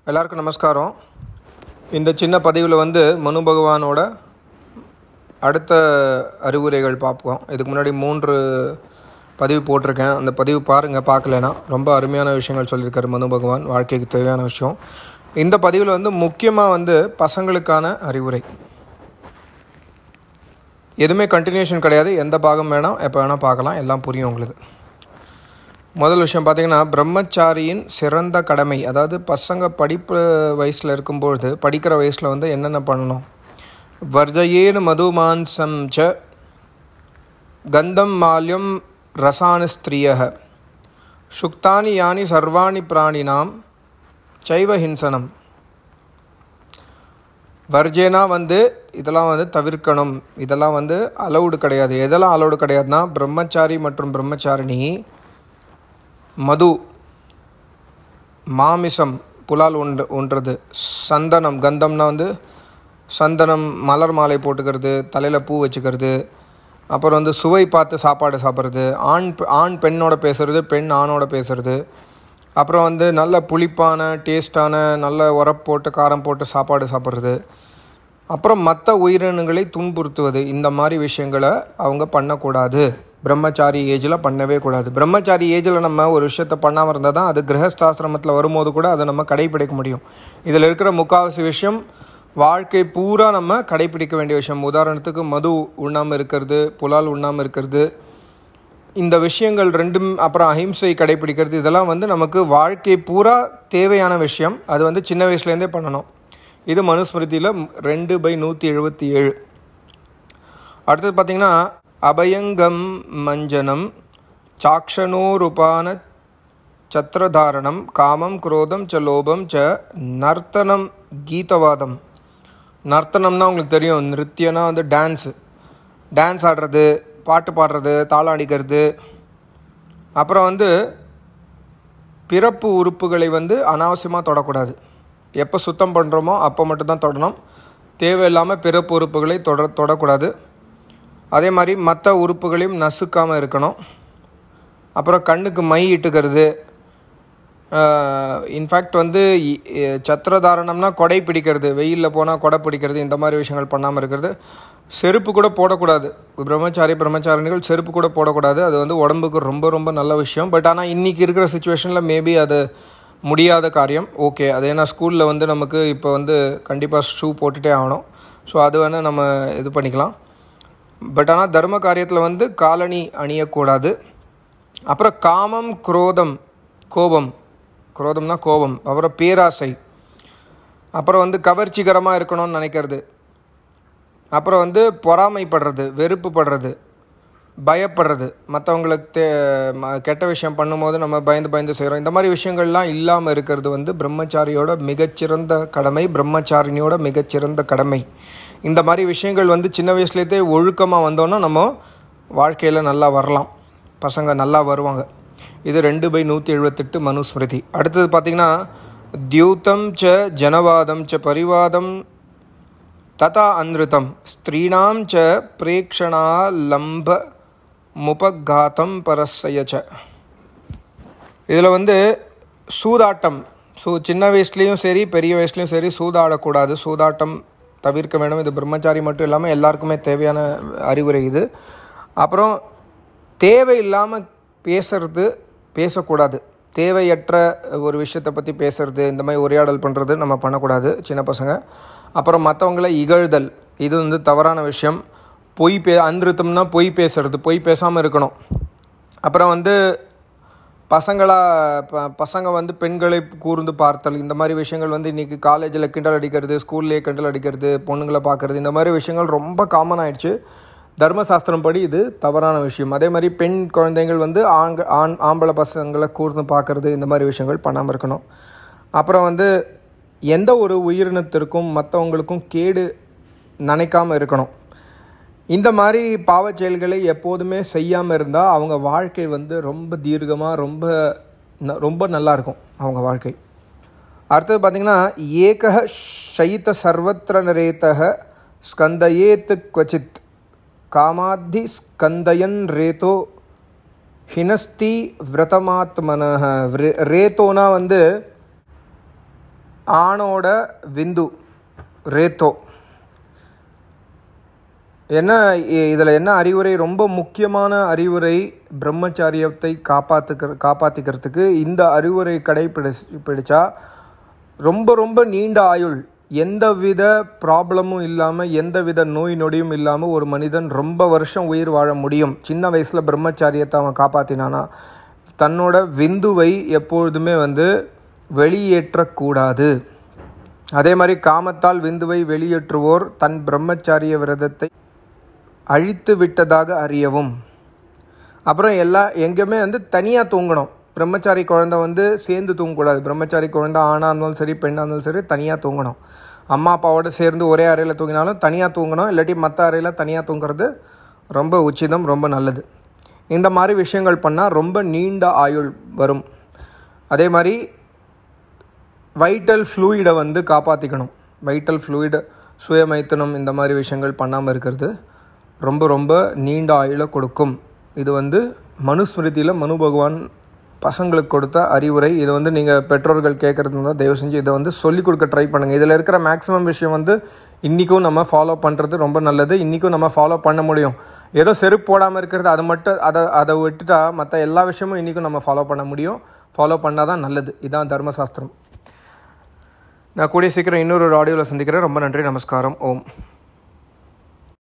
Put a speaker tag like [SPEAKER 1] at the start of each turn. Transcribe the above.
[SPEAKER 1] எல்லாருக்கும் நமஸ்காரம் இந்த சின்ன பதிவில் வந்து மனு பகவானோட அடுத்த அறிவுரைகள் பார்ப்போம் இதுக்கு முன்னாடி மூன்று பதிவு போட்டிருக்கேன் அந்த பதிவு பாருங்கள் பார்க்கலனா ரொம்ப அருமையான விஷயங்கள் சொல்லியிருக்காரு மனு பகவான் வாழ்க்கைக்கு தேவையான விஷயம் இந்த பதிவில் வந்து முக்கியமாக வந்து பசங்களுக்கான அறிவுரை எதுவுமே கண்டினியூஷன் கிடையாது எந்த பாகம் வேணாம் எப்போ வேணால் பார்க்கலாம் எல்லாம் புரியும் உங்களுக்கு முதல் விஷயம் பார்த்தீங்கன்னா பிரம்மச்சாரியின் சிறந்த கடமை அதாவது பசங்க படிப்பு வயசில் இருக்கும்பொழுது படிக்கிற வயசில் வந்து என்னென்ன பண்ணணும் வர்ஜயேனு மதுமான்சம் ச கந்தம் மால்யம் ரசானு ஸ்திரிய சுக்தானி யானி சர்வாணி பிராணினாம் சைவ ஹிம்சனம் வர்ஜேனா வந்து இதெல்லாம் வந்து தவிர்க்கணும் இதெல்லாம் வந்து அலௌடு கிடையாது எதெல்லாம் அலௌடு கிடையாதுன்னா பிரம்மச்சாரி மற்றும் பிரம்மச்சாரிணி மது மாமிசம் புலால் உண்டு உண்றது சந்தனம் கந்தம்னா வந்து சந்தனம் மலர் மாலை போட்டுக்கிறது தலையில் பூ வச்சுக்கிறது அப்புறம் வந்து சுவை பார்த்து சாப்பாடு சாப்பிட்றது ஆண் பெ- ஆண் பெண்ணோட பேசுறது பெண் ஆணோட பேசுறது அப்புறம் வந்து நல்ல புளிப்பான டேஸ்டான நல்ல உரப்பு போட்டு காரம் போட்டு சாப்பாடு சாப்பிட்றது அப்புறம் மற்ற உயிரினங்களை துன்புறுத்துவது இந்த மாதிரி விஷயங்களை அவங்க பண்ணக்கூடாது பிரம்மச்சாரி ஏஜில் பண்ணவே கூடாது பிரம்மச்சாரி ஏஜில் நம்ம ஒரு விஷயத்த பண்ணாமல் இருந்தால் தான் அது கிரகஸ்தாசிரமத்தில் வரும்போது கூட அதை நம்ம கடைபிடிக்க முடியும் இதில் இருக்கிற முக்காவாசி விஷயம் வாழ்க்கை பூரா நம்ம கடைபிடிக்க வேண்டிய விஷயம் உதாரணத்துக்கு மது உண்ணாமல் இருக்கிறது புலால் உண்ணாமல் இருக்கிறது இந்த விஷயங்கள் ரெண்டும் அப்புறம் அஹிம்சை கடைபிடிக்கிறது இதெல்லாம் வந்து நமக்கு வாழ்க்கை பூரா தேவையான விஷயம் அது வந்து சின்ன வயசுலேருந்தே பண்ணணும் இது மனுஸ்மிருதியில் ரெண்டு பை நூற்றி எழுபத்தி ஏழு அடுத்தது பார்த்திங்கன்னா அபயங்கம் மஞ்சனம் சாக்ஷனோருபான சத்திரதாரணம் காமம் குரோதம் ச லோபம் ச நர்த்தனம் கீதவாதம் நர்த்தனம்னா உங்களுக்கு தெரியும் நிருத்தியனா வந்து டான்ஸு டான்ஸ் ஆடுறது பாட்டு பாடுறது தாளம் அடிக்கிறது அப்புறம் வந்து பிறப்பு உறுப்புகளை வந்து அனாவசியமாக தொடக்கூடாது எப்போ சுத்தம் பண்ணுறோமோ அப்போ மட்டும்தான் தொடணும் தேவையில்லாமல் பிறப்பு உறுப்புகளை தொட தொடக்கூடாது அதே மாதிரி மற்ற உறுப்புகளையும் நசுக்காமல் இருக்கணும் அப்புறம் கண்ணுக்கு மை இட்டுக்கிறது இன்ஃபேக்ட் வந்து இ- இ- சத்திரதாரணம்னா கொடை பிடிக்கிறது வெயிலில் போனால் கொடை பிடிக்கிறது இந்த மாதிரி விஷயங்கள் பண்ணாமல் இருக்கிறது செருப்பு கூட போடக்கூடாது பிரம்மச்சாரி பிரம்மச்சாரிணிகள் செருப்பு கூட போடக்கூடாது அது வந்து உடம்புக்கு ரொம்ப ரொம்ப நல்ல விஷயம் பட் ஆனால் இன்றைக்கி இருக்கிற சுச்சுவேஷனில் மேபி அது முடியாத காரியம் ஓகே அது ஏன்னா ஸ்கூலில் வந்து நமக்கு இப்போ வந்து கண்டிப்பாக ஷூ போட்டுகிட்டே ஆகணும் ஸோ அது வேணால் நம்ம இது பண்ணிக்கலாம் பட் ஆனால் தர்ம காரியத்தில் வந்து காலணி அணியக்கூடாது அப்புறம் காமம் குரோதம் கோபம் குரோதம்னா கோபம் அப்புறம் பேராசை அப்புறம் வந்து கவர்ச்சிகரமாக இருக்கணும்னு நினைக்கிறது அப்புறம் வந்து பொறாமைப்படுறது வெறுப்புப்படுறது பயப்படுறது மற்றவங்களுக்கு தே ம- கெட்ட விஷயம் பண்ணும்போது நம்ம பயந்து பயந்து செய்கிறோம் இந்த மாதிரி விஷயங்கள்லாம் இல்லாமல் இருக்கிறது வந்து பிரம்மச்சாரியோட மிகச்சிறந்த கடமை பிரம்மச்சாரிணியோட மிகச்சிறந்த கடமை இந்த மாதிரி விஷயங்கள் வந்து சின்ன வயசுலேருந்தே ஒழுக்கமாக வந்தோன்னா நம்ம வாழ்க்கையில் நல்லா வரலாம் பசங்க நல்லா வருவாங்க இது ரெண்டு பை நூற்றி எழுபத்தெட்டு மனுஸ்மிருதி அடுத்தது பார்த்திங்கன்னா தியூதம் ச ஜனவாதம் ச பரிவாதம் ததா அன்ருதம் ஸ்திரீணாம் ச பிரேக்ஷணா லம்ப முபகாத்தம் பரஸ்ய ச இதில் வந்து சூதாட்டம் சூ சின்ன வயசுலேயும் சரி பெரிய வயசுலேயும் சரி சூதாடக்கூடாது சூதாட்டம் தவிர்க்க வேண்டும் இது பிரம்மச்சாரி மட்டும் இல்லாமல் எல்லாருக்குமே தேவையான அறிவுரை இது அப்புறம் தேவையில்லாமல் பேசுறது பேசக்கூடாது தேவையற்ற ஒரு விஷயத்தை பற்றி பேசுறது இந்த மாதிரி உரையாடல் பண்ணுறது நம்ம பண்ணக்கூடாது சின்ன பசங்க அப்புறம் மற்றவங்கள இகழ்தல் இது வந்து தவறான விஷயம் பொய் பே அன்றிருத்தம்னா பொய் பேசுறது பொய் பேசாமல் இருக்கணும் அப்புறம் வந்து பசங்களா ப பசங்க வந்து பெண்களை கூர்ந்து பார்த்தல் இந்த மாதிரி விஷயங்கள் வந்து இன்றைக்கி காலேஜில் கிண்டல் அடிக்கிறது ஸ்கூல்லேயே கிண்டல் அடிக்கிறது பொண்ணுங்களை பார்க்குறது இந்த மாதிரி விஷயங்கள் ரொம்ப காமன் ஆயிடுச்சு தர்மசாஸ்திரம் படி இது தவறான விஷயம் அதே மாதிரி பெண் குழந்தைகள் வந்து ஆங்க ஆண் ஆம்பளை பசங்களை கூர்ந்து பார்க்குறது இந்த மாதிரி விஷயங்கள் பண்ணாமல் இருக்கணும் அப்புறம் வந்து எந்த ஒரு உயிரினத்திற்கும் மற்றவங்களுக்கும் கேடு நினைக்காம இருக்கணும் இந்த மாதிரி பாவச் செயல்களை எப்போதுமே செய்யாமல் இருந்தால் அவங்க வாழ்க்கை வந்து ரொம்ப தீர்க்கமாக ரொம்ப ந- ரொம்ப நல்லா இருக்கும் அவங்க வாழ்க்கை அடுத்தது பார்த்திங்கன்னா ஏக சைத்த சர்வத்திர நரேத்தக ஸ்கந்தயேத்து क्वचित् காமாத்தி ஸ்கந்தயன் ரேதோ ஹினஸ்தி விரதமாத்மனः ரே- ரேத்தோனா வந்து ஆணோட விந்து ரேத்தோ என்ன இதில் என்ன அறிவுரை ரொம்ப முக்கியமான அறிவுரை பிரம்மச்சாரியத்தை காப்பாற்றுக்கிற காப்பாற்றிக்கிறதுக்கு இந்த அறிவுரை கடைப்பிடி பிடிச்சா ரொம்ப ரொம்ப நீண்ட ஆயுள் எந்தவித ப்ராப்ளமும் இல்லாமல் எந்தவித நோய் நொடியும் இல்லாமல் ஒரு மனிதன் ரொம்ப வருஷம் உயிர் வாழ முடியும் சின்ன வயசில் பிரம்மச்சாரியத்தை அவன் காப்பாற்றினானா தன்னோட விந்துவை எப்பொழுதுமே வந்து வெளியேற்றக்கூடாது அதே மாதிரி காமத்தால் விந்துவை வெளியேற்றுவோர் தன் பிரம்மச்சாரிய விரதத்தை அழித்து விட்டதாக அறியவும் அப்புறம் எல்லா எங்கேயுமே வந்து தனியாக தூங்கணும் பிரம்மச்சாரி குழந்தை வந்து சேர்ந்து தூங்கக்கூடாது பிரம்மச்சாரி குழந்தை ஆணாக இருந்தாலும் சரி பெண்ணாக இருந்தாலும் சரி தனியாக தூங்கணும் அம்மா அப்பாவோட சேர்ந்து ஒரே அறையில் தூங்கினாலும் தனியாக தூங்கணும் இல்லாட்டி மற்ற அறையில் தனியாக தூங்குறது ரொம்ப உச்சிதம் ரொம்ப நல்லது இந்த மாதிரி விஷயங்கள் பண்ணால் ரொம்ப நீண்ட ஆயுள் வரும் அதே மாதிரி வைட்டல் ஃப்ளூயிடை வந்து காப்பாற்றிக்கணும் வைட்டல் ஃப்ளூயிடு சுயமைத்தனம் இந்த மாதிரி விஷயங்கள் பண்ணாமல் இருக்கிறது ரொம்ப ரொம்ப நீண்ட ஆயுளை கொடுக்கும் இது வந்து மனுஸ்மிருதியில் மனு பகவான் பசங்களுக்கு கொடுத்த அறிவுரை இதை வந்து நீங்கள் பெற்றோர்கள் கேட்குறது இருந்தால் தயவு செஞ்சு இதை வந்து சொல்லிக் கொடுக்க ட்ரை பண்ணுங்கள் இதில் இருக்கிற மேக்ஸிமம் விஷயம் வந்து இன்றைக்கும் நம்ம ஃபாலோ பண்ணுறது ரொம்ப நல்லது இன்றைக்கும் நம்ம ஃபாலோ பண்ண முடியும் ஏதோ செருப்பு போடாமல் இருக்கிறது அது மட்டும் அதை அதை விட்டுட்டா மற்ற எல்லா விஷயமும் இன்றைக்கும் நம்ம ஃபாலோ பண்ண முடியும் ஃபாலோ பண்ணால் தான் நல்லது இதுதான் தர்மசாஸ்திரம் நான் கூடிய சீக்கிரம் இன்னொரு ஆடியோவில் சந்திக்கிறேன் ரொம்ப நன்றி நமஸ்காரம் ஓம்